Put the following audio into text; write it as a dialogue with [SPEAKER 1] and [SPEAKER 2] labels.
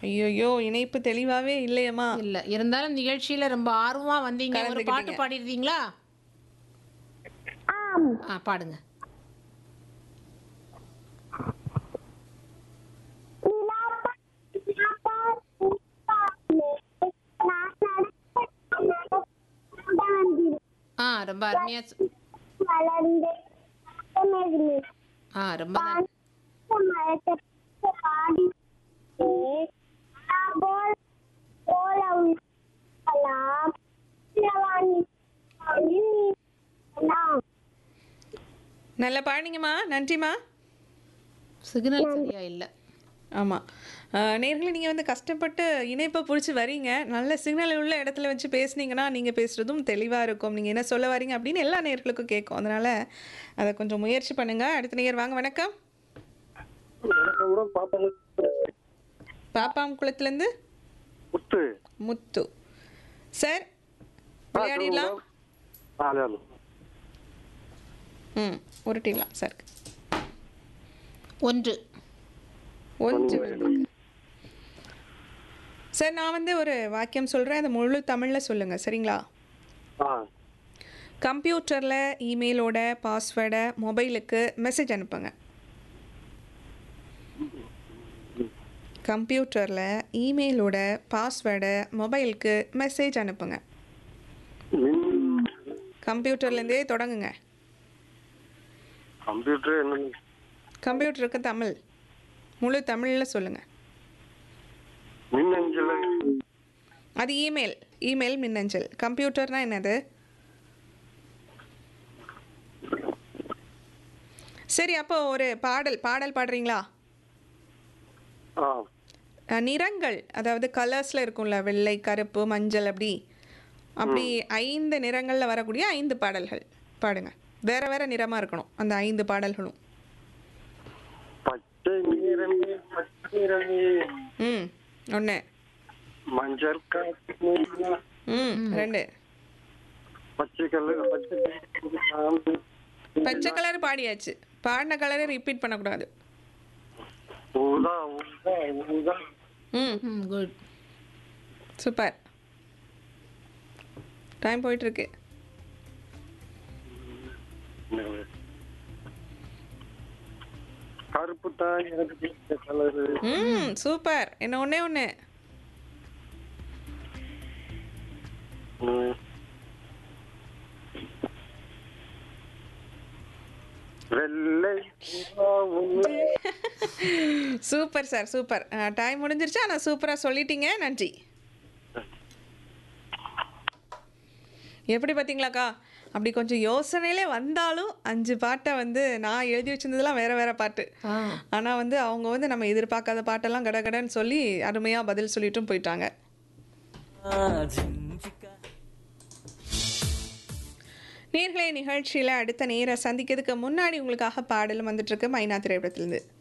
[SPEAKER 1] ஐயோயோ இணைப்பு தெளிவாவே இல்லையம்மா
[SPEAKER 2] இல்ல இருந்தாலும் நிகழ்ச்சியில ரொம்ப ஆர்வமா வந்தீங்க ஒரு பாட்டு
[SPEAKER 1] கலந்துக்கிட்டீங்க.
[SPEAKER 2] பாடிடுறீங்களா ஆ பாடுங்க ஆ ரொம்ப அருமையா சொ-
[SPEAKER 3] வளர்ந்து
[SPEAKER 2] ஆ ரொம்ப நன்-
[SPEAKER 3] பாடி போல் போல உள்ளலாம்
[SPEAKER 1] நல்லா பாடுங்கம்மா நன்றிம்மா
[SPEAKER 2] சிக்னல் சரியா இல்ல
[SPEAKER 1] ஆமாம் நேர்களை நீங்கள் வந்து கஷ்டப்பட்டு இணைப்பை பிடிச்சி வரீங்க நல்ல சிக்னல் உள்ள இடத்துல வச்சு பேசுனீங்கன்னா நீங்கள் பேசுகிறதும் தெளிவாக இருக்கும் நீங்கள் என்ன சொல்ல வரீங்க அப்படின்னு எல்லா நேர்களுக்கும் கேட்கும் அதனால் அதை கொஞ்சம் முயற்சி பண்ணுங்கள் அடுத்த நேர் வாங்க வணக்கம் பாப்பாம் குளத்துலேருந்து
[SPEAKER 4] முத்து
[SPEAKER 1] முத்து சார் விளையாடிடலாம் ம் உருட்டிடலாம் சார்
[SPEAKER 2] ஒன்று
[SPEAKER 1] ஒன்று வந்திருக்கு. சார் நான் வந்து ஒரு வாக்கியம் சொல்கிறேன் அதை முழு தமிழில் சொல்லுங்கள் சரிங்களா
[SPEAKER 4] ஆ
[SPEAKER 1] கம்ப்யூட்டரில் இமெயிலோட பாஸ்வேர்டை மொபைலுக்கு மெசேஜ் அனுப்புங்க கம்ப்யூட்டரில் இமெயிலோட பாஸ்வேர்டை மொபைலுக்கு மெசேஜ் அனுப்புங்க
[SPEAKER 4] மின்
[SPEAKER 1] கம்ப்யூட்டர்லேருந்தே தொடங்குங்க
[SPEAKER 4] கம்ப்யூட்டர் என்ன
[SPEAKER 1] கம்ப்யூட்டருக்கு தமிழ் முழு தமிழில் சொல்லுங்கள்
[SPEAKER 4] மின்னஞ்சல்
[SPEAKER 1] அது இமெயில் இமெயில் மின்னஞ்சல் கம்ப்யூட்டர்னா என்னது சரி அப்போ ஒரு பாடல் பாடல் பாடுறீங்களா
[SPEAKER 4] ஆ
[SPEAKER 1] அஹ், நிறங்கள் அதாவது கலர்ஸில் இருக்கும்ல வெள்ளை கருப்பு மஞ்சள் அப்படி அப்படி ஐந்து நிறங்களில் வரக்கூடிய ஐந்து பாடல்கள் பாடுங்க வேற வேற நிறமாக இருக்கணும் அந்த ஐந்து பாடல்களும்
[SPEAKER 4] பச்சை நிறமே பச்சை நிறமே
[SPEAKER 1] ம் ஒன்று
[SPEAKER 4] மஞ்சள் காப்பு நிறமே,
[SPEAKER 1] ம் ரெண்டு
[SPEAKER 4] பச்சை கலர் பச்சை கலர் சாம்பல்.
[SPEAKER 1] பச்சை கலர் பாடியாச்சு பாடின கலரை ரிப்பீட் பண்ணக்கூடாது
[SPEAKER 4] ஊதா ஊதா ஊதா
[SPEAKER 1] ம்
[SPEAKER 2] ம் குட்
[SPEAKER 1] சூப்பர் டைம் போயிட்டுருக்கு
[SPEAKER 4] கருப்பு தான் எனக்கு பிடிச்ச கலரு
[SPEAKER 1] ம் சூப்பர் என்ன ஒன்றே ஒன்று
[SPEAKER 4] ம். வெள்ளை புறா ஒண்ணு.
[SPEAKER 1] சூப்பர் சார் சூப்பர் டைம் முடிஞ்சிருச்சு ஆனால் சூப்பராக சொல்லிட்டீங்க நன்றி எப்படி பார்த்தீங்களாக்கா அப்படி கொஞ்சம் யோசனையிலே வந்தாலும் அஞ்சு பாட்டை வந்து நான் எழுதி வச்சிருந்ததெல்லாம் வேற வேற பாட்டு
[SPEAKER 2] ஆ
[SPEAKER 1] ஆனால் வந்து அவங்க வந்து நம்ம எதிர்பார்க்காத பாட்டெல்லாம் கடகடன்னு சொல்லி அருமையாக பதில் சொல்லிட்டும் போயிட்டாங்க நேர்களை நிகழ்ச்சியில் அடுத்த நேர சந்திக்கிறதுக்கு முன்னாடி உங்களுக்காக பாடலும் வந்துட்டு இருக்கு மைனா திரைப்படத்திலிருந்து